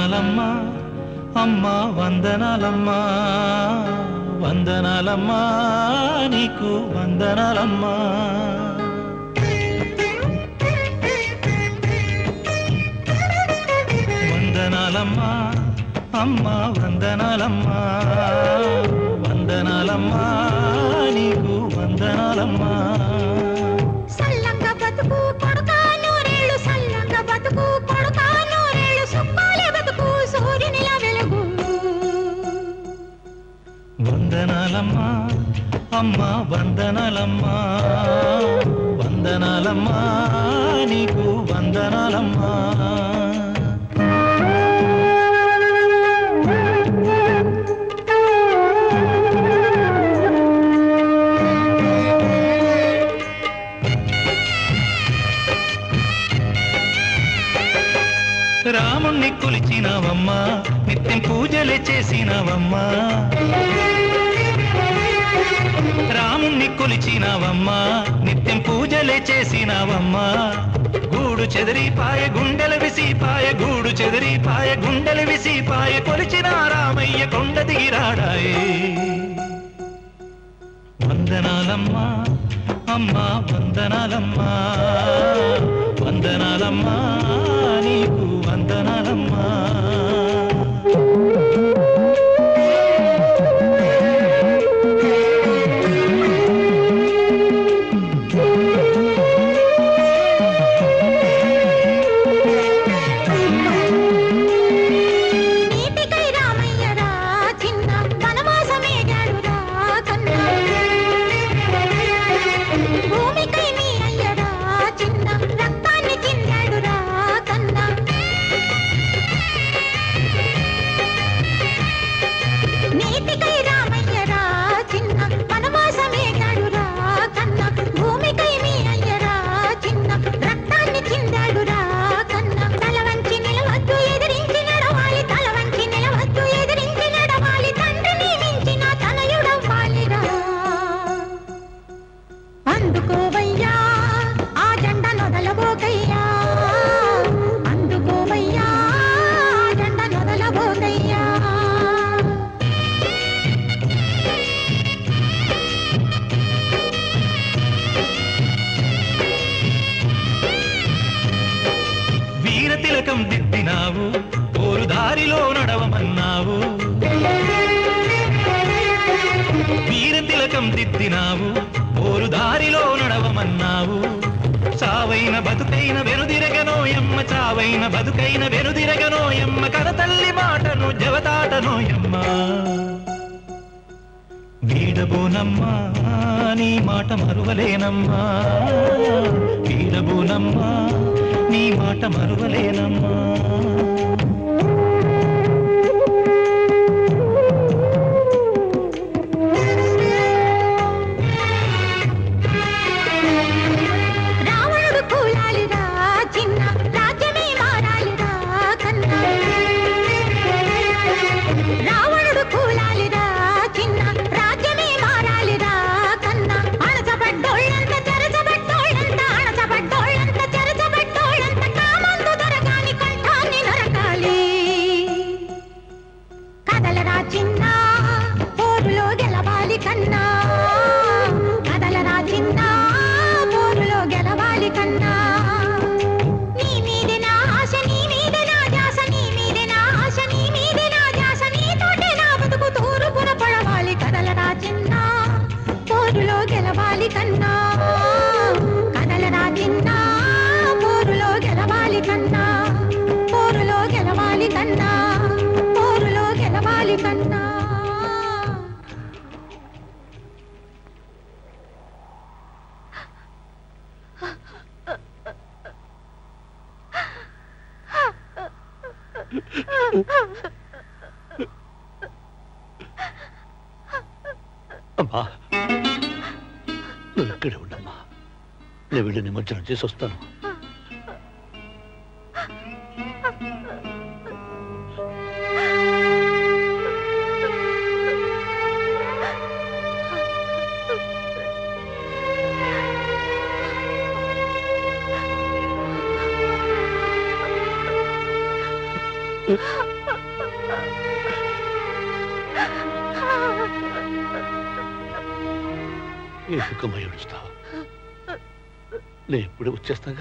వందనాలమ్మా అమ్మా వందనాలమ్మా వందనాలమ్మా నీకు వందనాలమ్మా వందనాలమ్మా అమ్మా వందనాలమ్మా వందనాలమ్మా నీకు వందనాలమ్మా సల్లంగా బతుకు కొడుకా నూరేళ్ళు సల్లంగా బతుకు కొడుకా నూరేళ్ళు సుక్కాలే బతుకు సూర్యునిలా వెలుగు వందనాలమ్మా అమ్మా వందనాలమ్మా వందనాలమ్మా నీకు వందనాలమ్మా రాముణ్ణి కొలిచినవమ్మా నిత్యం పూజలే చేసినవమ్మా రాముణ్ణి కొలిచినవమ్మా నిత్యం పూజలే చేసినవమ్మా గూడు చెదిరిపాయ గుండెల విసిపాయ గూడు చెదిరిపాయ గుండెల విసిపాయ కొలిచిన రామయ్య కొండ దిగిరాడాయే వందనాలమ్మా అమ్మా వందనాలమ్మా వందనాలమ్మా నీకు వందనాలమ్మా నీతికై రామయ్య రా చిన్న వనవాసమేగాడు రా కన్నా భూమికై నీ అయ్య రా చిన్న రక్తాన్ని చిందాడు రా కన్నా నీతికై రామయ్య రా చిన్న వనవాసమేగాడు రా కన్నా భూమికై నీ అయ్య రా చిన్న రక్తాన్ని చిందాడు రా కన్నా తల వంచి నిలవద్దు ఎదిరించి నడవాలి తల వంచి నిలవద్దు ఎదిరించి నడవాలి తండ్రిని మించిన తనయుడవ్వాలిరా అందుకోవయ్యా ఆ జెండ నొదలబోకయ్యా అందుకోవయ్యా ఆ జెండ నొదలబోకయ్యా వీర తిలకం దిద్దినావు ఓరు దారిలో నడవమన్నావు వీర తిలకం దిద్దినావు ఓరు దారిలో నడవమన్నావు చావైన బతుకైన వెనుదిరగనోయమ్మ చావైన బతుకైన వెనుదిరగనోయమ్మ కరతల్లి మాటను జవతాటనోయమ్మ వీడబోనమ్మా నీ మాట మరువలేనమ్మా వీడబోనమ్మా నీ మాట మరువలేనమ్మా రావణుడు కూలాలిరా చిన్న రాజ్యమే మారాలిరా కన్నా రావణుడు కూలాలిరా చిన్న రాజ్యమే మారాలిరా కన్నా అణచబడ్డోళ్ళంత చెరచబడ్డోళ్ళంత అణచబడ్డోళ్ళంత చెరచబడ్డోళ్ళంత కామందు దొరకాని కంఠాన్ని నరకాలి కదలరా చిన్న పోరులో గెలవాలి కన్నా కదలరా చిన్న పోరులో గెలవాలి కన్నా నీ మీదే నా ఆశ నీ మీదే నా ధ్యాస నీ మీదే నా ఆశ నీ మీదే నా ధ్యాస నీతోటే నా బతుకు తూరుపున పడవాలి కదలరా చిన్న పోరులో గెలవాలి కన్నా కదలరా చిన్న పోరులో గెలవాలి కన్నా పోరులో గెలవాలి కన్నా పోరులో గెలవాలి కన్నా అమ్మా నువ్వు ఇక్కడే ఉండమ్మా నేను వెళ్ళి నిమజ్జనం చేసి వస్తాను ఆ ఎందుకమ్మా ఏడుస్తావు నేను ఎప్పుడే వచ్చేస్తాగా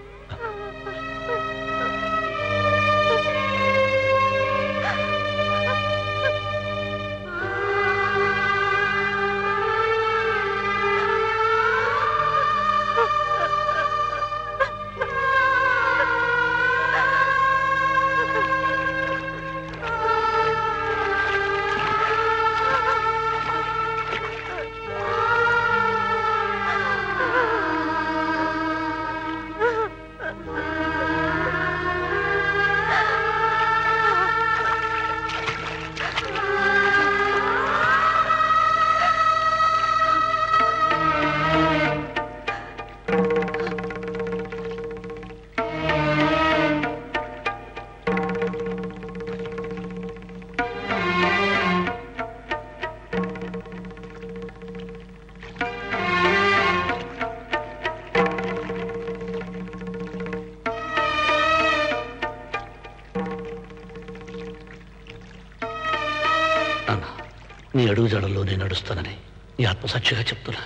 నాన్న నీ అడుగు జడల్లో నేను నడుస్తానని నీ ఆత్మసాక్షిగా చెప్తున్నా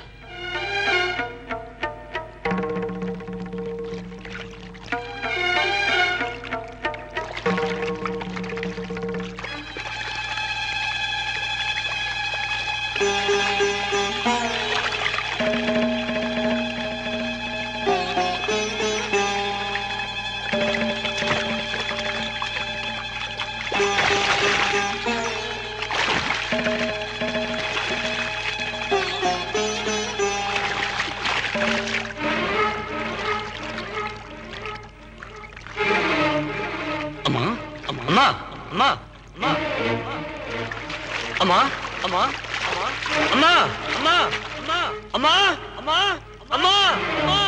అమ్మా అమ్మా అమ్మా అమ్మా అమ్మా అమ్మా అమ్మా అమ్మా అమ్మా అమ్మా అమ్మా అమ్మా అమ్మా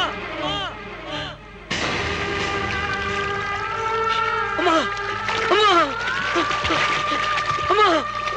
అమ్మా అమ్మా అమ్మా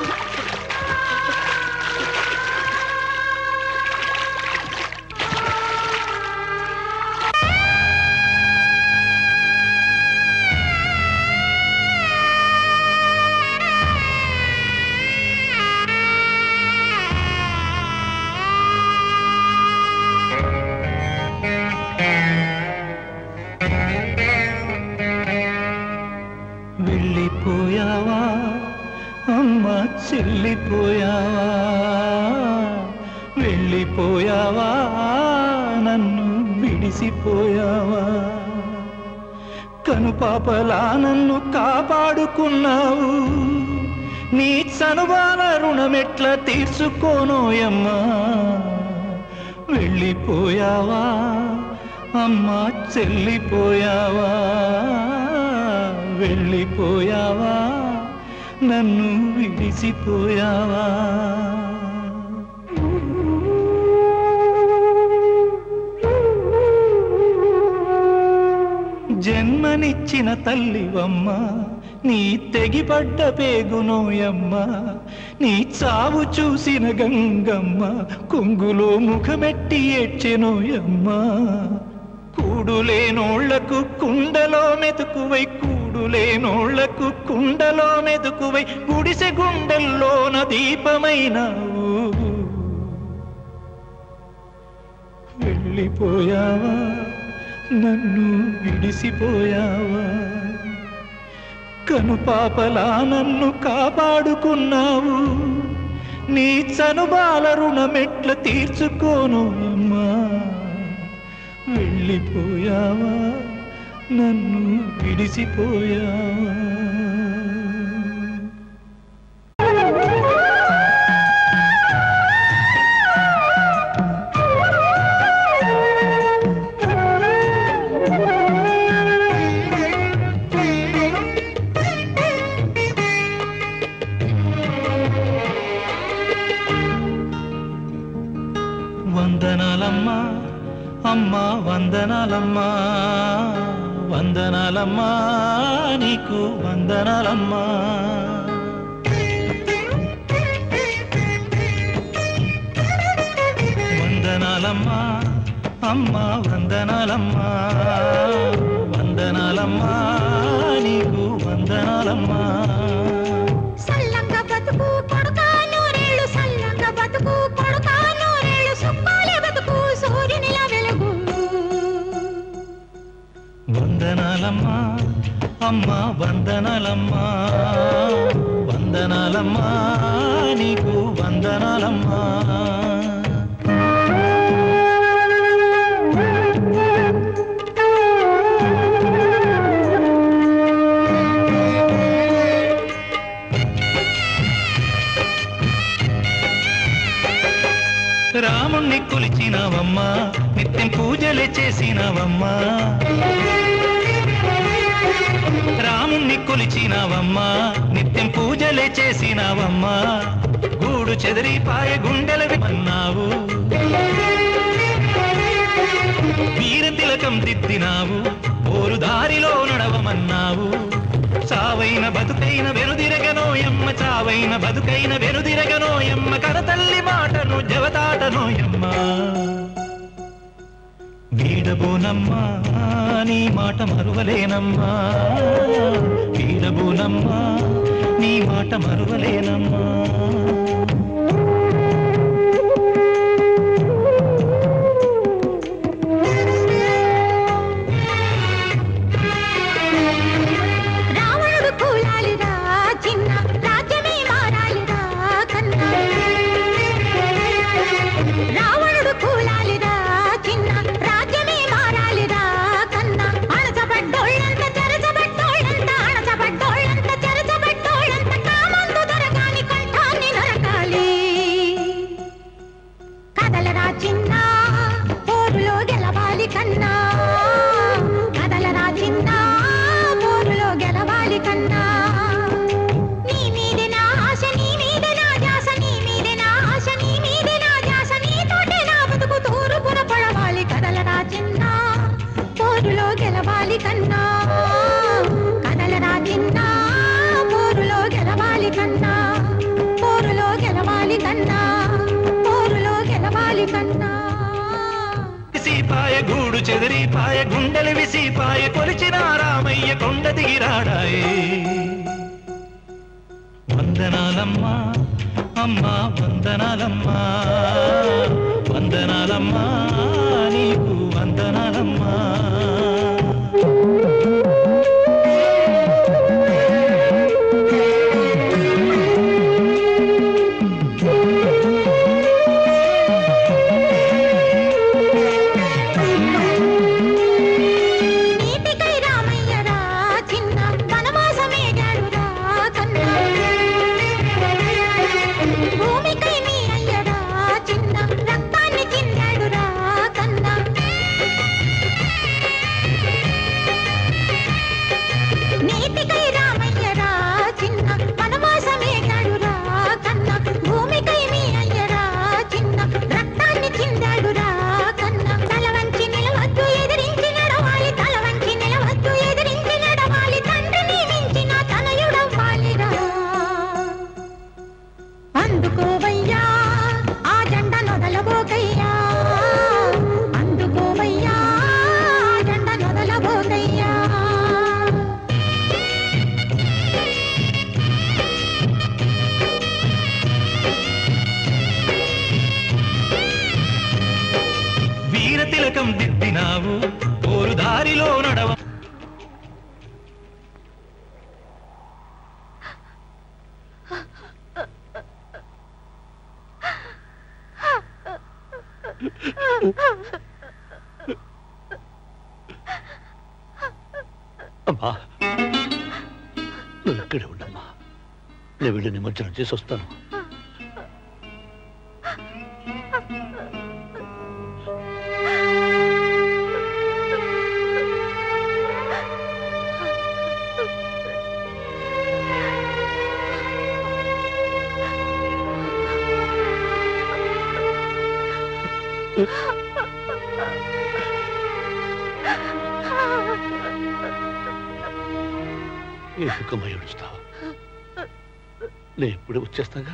వెళ్ళిపోయావా అమ్మ చెల్లిపోయావా వెళ్ళిపోయావా నన్ను విడిసిపోయావా కనుపాపలా నన్ను కాపాడుకున్నావు నీ చనుబాల రుణమెట్ల తీర్చుకోనోయమ్మా వెళ్ళిపోయావా అమ్మా చెల్లిపోయావా వెళ్ళిపోయావా నన్ను విడిసిపోయావా జన్మనిచ్చిన తల్లివమ్మ నీ తెగిపడ్డ పేగునోయమ్మ నీ చావు చూసిన గంగమ్మ కొంగులో ముఖమెట్టి ఏడ్చెనోయమ్మ కూడులేనోళ్లకు కుండలో మెతుకువై కూడులేనోళ్లకు కుండలో మెతుకువై గుడిసె గుండెల్లోన దీపమైనావు వెళ్ళిపోయావా నన్ను విడిసిపోయావా కనుపాపలా నన్ను కాపాడుకున్నావు నీ చనుబాల రుణమెట్ల తీర్చుకోను అమ్మా వెళ్ళిపోయావా నన్ను విడిసిపోయావా వందనాలమ్మా అమ్మా వందనాలమ్మా వందనాలమ్మా నీకు వందనాలమ్మా వందనాలమ్మా అమ్మా వందనాలమ్మా వందనాలమ్మా నీకు వందనాలమ్మా సల్లంగా బతుకు కొడుకా నూరేళ్ళు సల్లంగా బతుకు కొడుకా నూరేళ్ళు సుఖాలు వందనాలమ్మా అమ్మా వందనాలమ్మా వందనాలమ్మా నీకు వందనాలమ్మా రాముణ్ణి కొలిచినవమ్మా నిత్యం పూజలే చేసినవమ్మా రాముణ్ణి కొలిచినవమ్మా నిత్యం పూజలే చేసినవమ్మా గూడు చెదిరిపాయ గుండెల అన్నావు వీర తిలకం దిద్దినావు ఓరు దారిలో నడవమన్నావు చావైన బతుకైన వెనుదిరగనోయమ్మ చావైన బతుకైన వెనుదిరగనోయమ్మ కరతల్లి మాటను జవతాటనోయమ్మ వీడబోనమ్మా నీ మాట మరువలేనమ్మా వీడబోనమ్మా నీ మాట మరువలేనమ్మా రావణుడు కూలాలిరా చిన్న రాజ్యమే మారాలిరా కన్నా రావణుడు కూలాలిరా చిన్న రాజ్యమే మారాలిరా కన్నా అణచబడ్డోళ్ళంత చెరచబడ్డోళ్ళంత అణచబడ్డోళ్ళంత చెరచబడ్డోళ్ళంత కామందు దొరకాని కంఠాన్ని నరకాలి కదలరా చిన్న పోరులో గెలవాలి కన్నా కదలరా చిన్న పోరులో గెలవాలి కన్నా నీ మీదే నా ఆశ నీ మీదే నా ధ్యాస నీ మీదే నా ఆశ నీ మీదే నా ధ్యాస నీతోటే నా బతుకు తూరుపున పడవాలి కదలరా చిన్న పోరులో గెలవాలి కన్నా కదలరా చిన్న పోరులో గెలవాలి కన్నా పోరులో గెలవాలి కన్నా పోరులో గెలవాలి కన్నా విసిపాయ గూడు చెదిరిపాయ గుండెలు విసిపాయ కొలిచిన రామయ్య కొండ దిగిరాడాయే వందనాలమ్మా అమ్మా వందనాలమ్మా వందనాలమ్మా నీకు వందనాలమ్మా నీతికై రామయ్యరా చిన్న వనవాసమేగాడురా కన్నా భూమికై నీ అయ్యరా చిన్న రక్తాన్ని చిందాడురా కన్నా నీతికై రామయ్యరా చిన్న వనవాసమేగాడురా కన్నా భూమికై నీ అయ్యరా చిన్న రక్తాన్ని చిందాడురా కన్నా తల వంచి నిలవద్దు ఎదిరించి నడవాలి తల వంచి నిలవద్దు ఎదిరించి నడవాలి తండ్రిని మించిన తనయుడవ్వాలిరా అందుకోవయ్యా ఆ జెండ నొదలబోకయ్యా అందుకోవయ్యా ఆ జెండ నొదలబోకయ్యా వీర తిలకం దిద్దినావు ఓరు దారిలో నడవ అమ్మా నువ్వు ఇక్కడే ఉండమ్మా నేను వెళ్ళి నిమజ్జనం చేసి వస్తాను ఎందుకమ్మా ఏడుస్తావు నేను ఇప్పుడే వచ్చేస్తాగా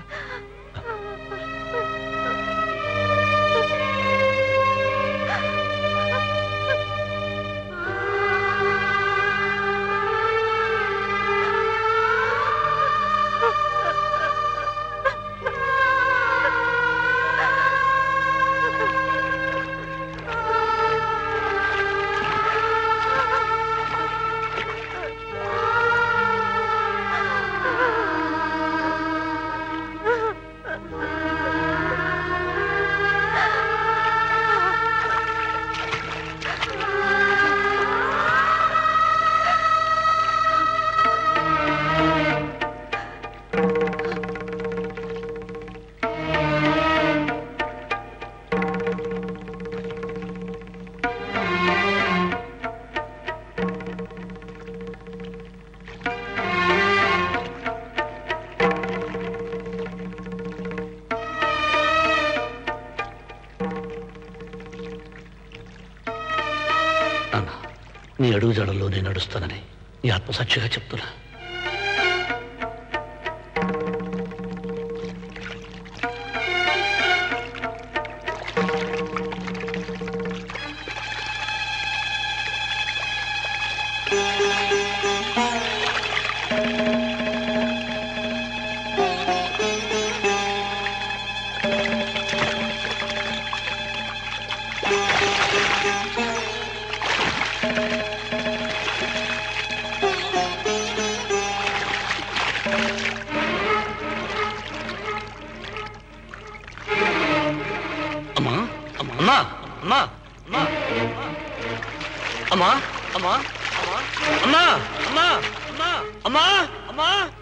నాన్న నీ అడుగు జాడల్లో నేను నడుస్తానని నీ ఆత్మసాక్షిగా చెప్తున్నా అమ్మా అమ్మా అమ్మా అమ్మా అమ్మా అమ్మా అమ్మా అమ్మా అమ్మా అమ్మా అమ్మా అమ్మా